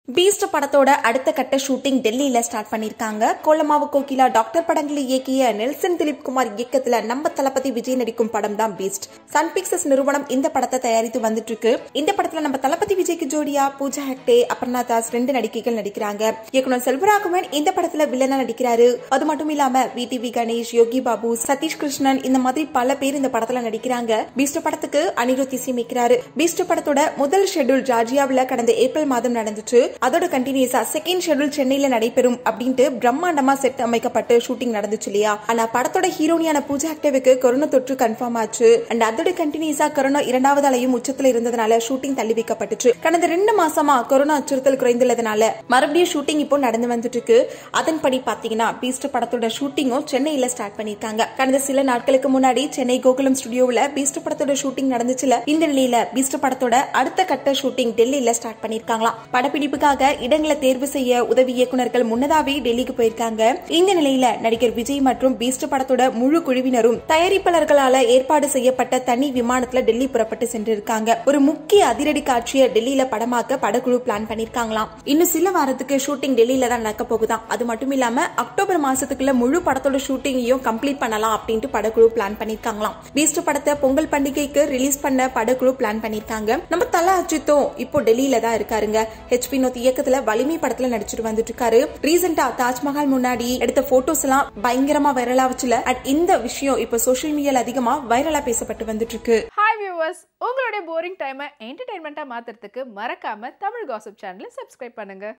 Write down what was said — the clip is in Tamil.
பீஸ்ட் படத்தோட அடுத்த கட்ட ஷூட்டிங் டெல்லியில ஸ்டார்ட் பண்ணிருக்காங்க கோலமாவு கோகிலா டாக்டர் படங்களை இயக்கிய நெல்சன் திலீப் குமார் இயக்கத்துல நம்ம தளபதி விஜய் நடிக்கும் படம் தான் பீஸ்ட் சன் பிக்சர்ஸ் நிறுவனம் இந்த படத்தை தயாரித்து வந்துட்டு இருக்கு இந்த படத்துல நம்ம தளபதி விஜய்க்கு ஜோடியா பூஜா ஹெக்டே அபர்ணா தாஸ் ரெண்டு நடிகைகள் நடிக்கிறாங்க இயக்குனர் செல்வராகவன் இந்த படத்துல வில்லனா நடிக்கிறாரு அது மட்டும் இல்லாம வி டி கணேஷ் யோகி பாபு சதீஷ் கிருஷ்ணன் இந்த மாதிரி பல பேர் இந்த படத்துல நடிக்கிறாங்க பீஸ்ட் படத்துக்கு அனிருத் இசையமைக்கிறாரு பீஸ்ட் படத்தோட முதல் ஷெட்யூல் ஜார்ஜியாவில் கடந்த ஏப்ரல் மாதம் நடந்துச்சு அதோட கண்டினியூஸா செகண்ட் ஷெட்யூல் சென்னையில நடைபெறும் அப்படின்ட்டு பிரம்மாண்டமா செட் அமைக்கப்பட்டு ஷூட்டிங் நடந்துச்சு இல்லையா ஆனா படத்தோட ஹீரோனியான பூஜா ஆக்டேவுக்கு கொரோனா தொற்று கன்ஃபார்ம் ஆச்சு அண்ட் அதோட கண்டினியூஸா கொரோனா இரண்டாவது அலையும் உச்சத்துல இருந்ததுனால ஷூட்டிங் தள்ளி வைக்கப்பட்டுச்சு கடந்த ரெண்டு மாசமா கொரோனா அச்சுறுத்தல் குறைந்துள்ளதுனால மறுபடியும் ஷூட்டிங் இப்போ நடந்து வந்துட்டு இருக்கு அதன்படி பாத்தீங்கன்னா பீஸ்ட் படத்தோட ஷூட்டிங்கும் சென்னையில ஸ்டார்ட் பண்ணிருக்காங்க கடந்த சில நாட்களுக்கு முன்னாடி சென்னை கோகுலம் ஸ்டுடியோவில் பீஸ்ட் படத்தோட ஷூட்டிங் நடந்துச்சுல இந்த நிலையில பீஸ்ட் படத்தோட அடுத்த கட்ட ஷூட்டிங் டெல்லியில ஸ்டார்ட் பண்ணிருக்காங்களாம் படப்பிடிப்புக்காக இடங்களை தேர்வு செய்ய உதவி இயக்குநர்கள் முன்னதாவே டெல்லிக்கு போயிருக்காங்க இந்த நிலையில நடிகர் விஜய் மற்றும் பீஸ்ட் படத்தோட முழு குழுவினரும் தயாரிப்பாளர்களால ஏற்பாடு செய்யப்பட்ட தனி விமானத்துல டெல்லி புறப்பட்டு சென்றிருக்காங்க ஒரு முக்கிய அதிரடி காட்சியை டெல்லியில படமாக்க படக்குழு பிளான் பண்ணிருக்காங்களாம் இன்னும் சில வாரத்துக்கு ஷூட்டிங் டெல்லியில தான் நடக்க போகுதாம் அது மட்டும் இல்லாம அக்டோபர் மாசத்துக்குள்ள முழு படத்தோட ஷூட்டிங்கையும் கம்ப்ளீட் பண்ணலாம் அப்படின்ட்டு படக்குழு பிளான் பண்ணிருக்காங்களாம் பீஸ்ட் படத்தை பொங்கல் பண்டிகைக்கு ரிலீஸ் பண்ண படக்குழு பிளான் பண்ணிருக்காங்க நம்ம தல அஜித்தும் இப்போ டெல்லியில தான் இருக்காருங்க ஹெச் வினோத் இயக்கத்துல வலிமை படத்துல நடிச்சிட்டு வந்துட்டு இருக்காரு ரீசெண்டா தாஜ்மஹால் முன்னாடி எடுத்த போட்டோஸ் எல்லாம் பயங்கரமா வைரலா வச்சுல அண்ட் இந்த விஷயம் இப்போ சோஷியல் மீடியால அதிகமா வைரலா பேசப்பட்டு வந்துட்டு இருக்கு ஹாய் வியூவர்ஸ் உங்களுடைய போரிங் டைமை என்டர்டைன்மெண்ட்டாக மாற்றுறதுக்கு மறக்காம தமிழ் காசிப் சேனலை சப்ஸ்கிரைப் பண்ணுங்க